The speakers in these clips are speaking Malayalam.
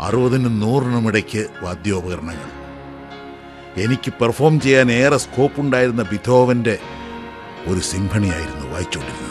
അറുപതിനും നൂറിനും ഇടയ്ക്ക് വാദ്യോപകരണങ്ങൾ എനിക്ക് പെർഫോം ചെയ്യാൻ ഏറെ സ്കോപ്പ് ഉണ്ടായിരുന്ന ബിഥോവന്റെ ഒരു സിംഫണിയായിരുന്നു വായിച്ചുകൊണ്ടിരുന്നത്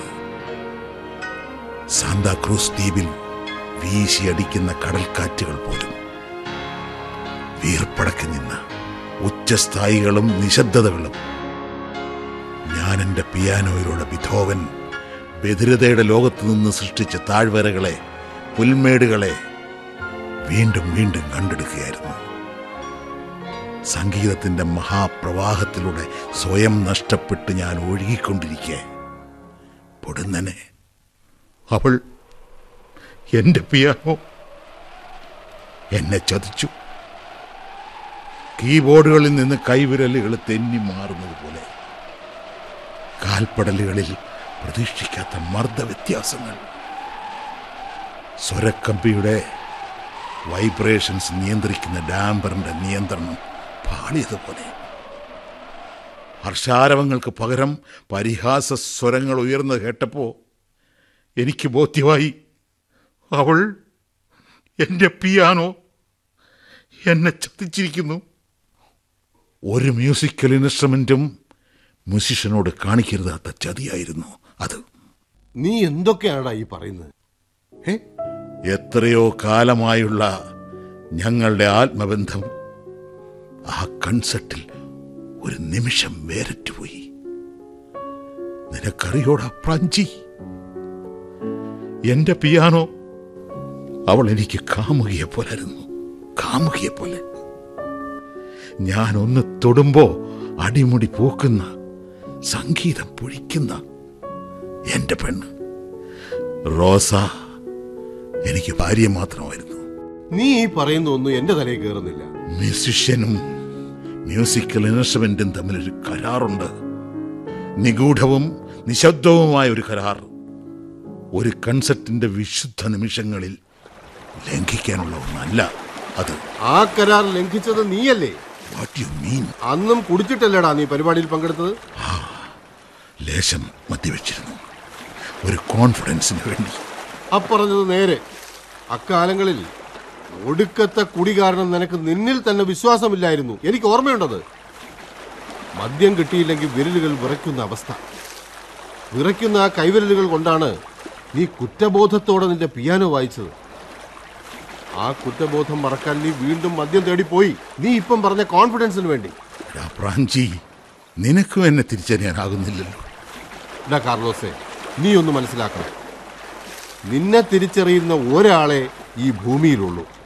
സാന്താക്രൂസ് ദ്വീപിൽ വീശിയടിക്കുന്ന കടൽക്കാറ്റുകൾ പോലും വീർപ്പടക്കി നിന്ന ഉച്ചസ്ഥായികളും നിശബ്ദതകളും ഞാൻ എൻ്റെ പിയാനോയിലൂടെ ബിഥോവൻ ബധിരതയുടെ ലോകത്ത് നിന്ന് സൃഷ്ടിച്ച താഴ്വരകളെ പുൽമേടുകളെ വീണ്ടും വീണ്ടും കണ്ടെടുക്കുകയായിരുന്നു സംഗീതത്തിന്റെ മഹാപ്രവാഹത്തിലൂടെ സ്വയം നഷ്ടപ്പെട്ട് ഞാൻ ഒഴുകിക്കൊണ്ടിരിക്കെ പൊടുന്നനെ അവൾ എന്റെ പിയാനോ എന്നെ ചതിച്ചു കീബോർഡുകളിൽ നിന്ന് കൈവിരലുകൾ തെന്നി മാറുന്നത് പോലെ കാൽപ്പടലുകളിൽ പ്രതീക്ഷിക്കാത്ത മർദ്ദവ്യത്യാസങ്ങൾ സ്വരക്കമ്പിയുടെ വൈബ്രേഷൻസ് നിയന്ത്രിക്കുന്ന ഡാംബറിന്റെ നിയന്ത്രണം പാളിയതുപോലെ ഹർഷാരവങ്ങൾക്ക് പകരം പരിഹാസ സ്വരങ്ങൾ ഉയർന്നു കേട്ടപ്പോ എനിക്ക് ബോധ്യമായി അവൾ എൻ്റെ പിയാനോ എന്നെ ചതിച്ചിരിക്കുന്നു ഒരു മ്യൂസിക്കൽ ഇൻസ്ട്രുമെന്റും മ്യൂസിഷ്യനോട് കാണിക്കരുതാത്ത ചതിയായിരുന്നു അത് നീ എന്തൊക്കെയാണടാ ഈ പറയുന്നത് ഏ എത്രയോ കാലമായുള്ള ഞങ്ങളുടെ ആത്മബന്ധം ആ കൺസെർട്ടിൽ ഒരു നിമിഷം വേറിട്ടുപോയി നിനക്കറിയോടാ പ്രാഞ്ചി എന്റെ പിയാനോ അവൾ എനിക്ക് കാമുകിയെ പോലായിരുന്നു കാമുകിയെ പോലെ ഞാൻ ഒന്ന് തൊടുമ്പോ അടിമുടി പൂക്കുന്ന സംഗീതം പൊഴിക്കുന്ന എന്റെ പെണ്ണ് റോസ എനിക്ക് ഭാര്യ മാത്രമായിരുന്നു നീ ഈ പറയുന്ന ഒന്നും എന്റെ തലയിൽ കയറുന്നില്ല മ്യൂസിഷ്യനും മ്യൂസിക്കൽ ഇൻസ്ട്രുമെന്റും തമ്മിലൊരു കരാറുണ്ട് നിഗൂഢവും നിശബ്ദവുമായ ഒരു കരാർ ഒരു കൺസെർട്ടിന്റെ വിശുദ്ധ നിമിഷങ്ങളിൽ ലംഘിക്കാനുള്ള ഒന്നല്ല അത് ആ കരാർ ലംഘിച്ചത് നീയല്ലേ വാട്ട് യു മീൻ അന്നും കുടിച്ചിട്ടല്ലേടാ നീ പരിപാടിയിൽ പങ്കെടുത്തത് ലേശം മദ്യവെച്ചിരുന്നു ഒരു കോൺഫിഡൻസിന് വേണ്ടി അപ്പറഞ്ഞത് നേരെ അക്കാലങ്ങളിൽ ഒടുക്കത്തെ കുടി കാരണം നിനക്ക് നിന്നിൽ തന്നെ വിശ്വാസമില്ലായിരുന്നു എനിക്ക് ഓർമ്മയുണ്ടത് മദ്യം കിട്ടിയില്ലെങ്കിൽ വിരലുകൾ വിറയ്ക്കുന്ന അവസ്ഥ വിറയ്ക്കുന്ന ആ കൈവിരലുകൾ കൊണ്ടാണ് നീ കുറ്റബോധത്തോടെ നിന്റെ പിയാനോ വായിച്ചത് ആ കുറ്റബോധം മറക്കാൻ നീ വീണ്ടും മദ്യം തേടിപ്പോയി നീ ഇപ്പം പറഞ്ഞ കോൺഫിഡൻസിന് വേണ്ടി എടാ പ്രാഞ്ചി നിനക്കും എന്നെ തിരിച്ചറിയാനാകുന്നില്ലല്ലോ ഡാ കാർലോസെ നീ ഒന്ന് മനസ്സിലാക്കണം നിന്നെ തിരിച്ചറിയുന്ന ഒരാളെ ഈ ഭൂമിയിലുള്ളൂ